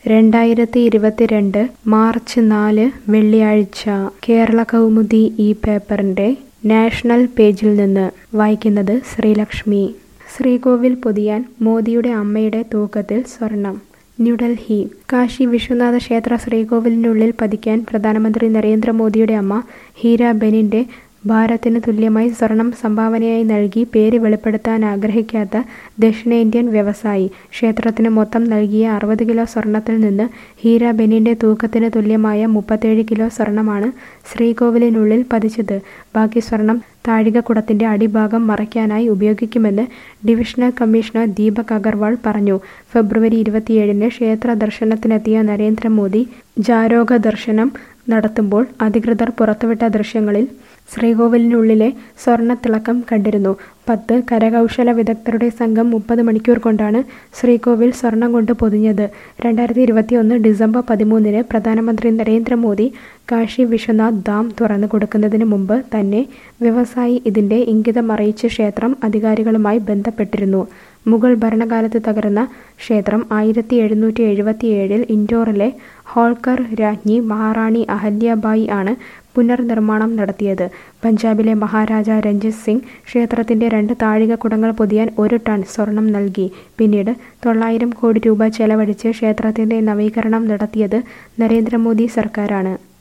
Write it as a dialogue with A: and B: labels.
A: രണ്ടായിരത്തി ഇരുപത്തിരണ്ട് മാർച്ച് നാല് വെള്ളിയാഴ്ച കേരള കൗമുദി ഈ പേപ്പറിന്റെ നാഷണൽ പേജിൽ നിന്ന് വായിക്കുന്നത് ശ്രീലക്ഷ്മി ശ്രീകോവിൽ പൊതിയാൻ മോദിയുടെ അമ്മയുടെ തൂക്കത്തിൽ സ്വർണം ന്യൂഡൽഹി കാശി വിശ്വനാഥ ക്ഷേത്ര ശ്രീകോവിലിനുള്ളിൽ പതിക്കാൻ പ്രധാനമന്ത്രി നരേന്ദ്രമോദിയുടെ അമ്മ ഹീര ബെനിന്റെ ഭാരത്തിന് തുല്യമായി സ്വർണം സംഭാവനയായി നൽകി പേര് വെളിപ്പെടുത്താൻ ആഗ്രഹിക്കാത്ത ദക്ഷിണേന്ത്യൻ വ്യവസായി ക്ഷേത്രത്തിന് മൊത്തം നൽകിയ അറുപത് കിലോ സ്വർണത്തിൽ നിന്ന് ഹീര ബെനിന്റെ തൂക്കത്തിന് തുല്യമായ മുപ്പത്തേഴ് കിലോ സ്വർണമാണ് ശ്രീകോവിലിനുള്ളിൽ പതിച്ചത് ബാക്കി സ്വർണം താഴികക്കുടത്തിന്റെ അടിഭാഗം മറയ്ക്കാനായി ഉപയോഗിക്കുമെന്ന് ഡിവിഷണൽ കമ്മീഷണർ ദീപക് അഗർവാൾ പറഞ്ഞു ഫെബ്രുവരി ഇരുപത്തിയേഴിന് ക്ഷേത്ര ദർശനത്തിനെത്തിയ നരേന്ദ്രമോദി ജാരോഗ ദർശനം നടത്തുമ്പോൾ അധികൃതർ പുറത്തുവിട്ട ദൃശ്യങ്ങളിൽ ശ്രീകോവിലിനുള്ളിലെ സ്വർണ്ണത്തിളക്കം കണ്ടിരുന്നു പത്ത് കരകൗശല വിദഗ്ധരുടെ സംഘം മുപ്പത് മണിക്കൂർ കൊണ്ടാണ് ശ്രീകോവിൽ സ്വർണം കൊണ്ട് പൊതിഞ്ഞത് രണ്ടായിരത്തി ഇരുപത്തിയൊന്ന് ഡിസംബർ പതിമൂന്നിന് പ്രധാനമന്ത്രി നരേന്ദ്രമോദി കാശി വിശ്വനാഥ് ഡാം തുറന്നു കൊടുക്കുന്നതിന് മുമ്പ് തന്നെ വ്യവസായി ഇതിന്റെ ഇംഗിതം അറിയിച്ച് ക്ഷേത്രം അധികാരികളുമായി ബന്ധപ്പെട്ടിരുന്നു മുഗൾ ഭരണകാലത്ത് തകർന്ന ക്ഷേത്രം ആയിരത്തി എഴുന്നൂറ്റി എഴുപത്തിയേഴിൽ ഇൻഡോറിലെ ഹോൾക്കർ രാജ്ഞി മഹാറാണി അഹല്യബായി ആണ് പുനർനിർമ്മാണം നടത്തിയത് പഞ്ചാബിലെ മഹാരാജ രഞ്ജിത് സിംഗ് ക്ഷേത്രത്തിന്റെ രണ്ട് താഴികക്കുടങ്ങൾ പൊതിയാൻ ഒരു ടൺ സ്വർണം നൽകി പിന്നീട് തൊള്ളായിരം കോടി രൂപ ചെലവഴിച്ച് ക്ഷേത്രത്തിന്റെ നവീകരണം നടത്തിയത് നരേന്ദ്രമോദി സർക്കാരാണ്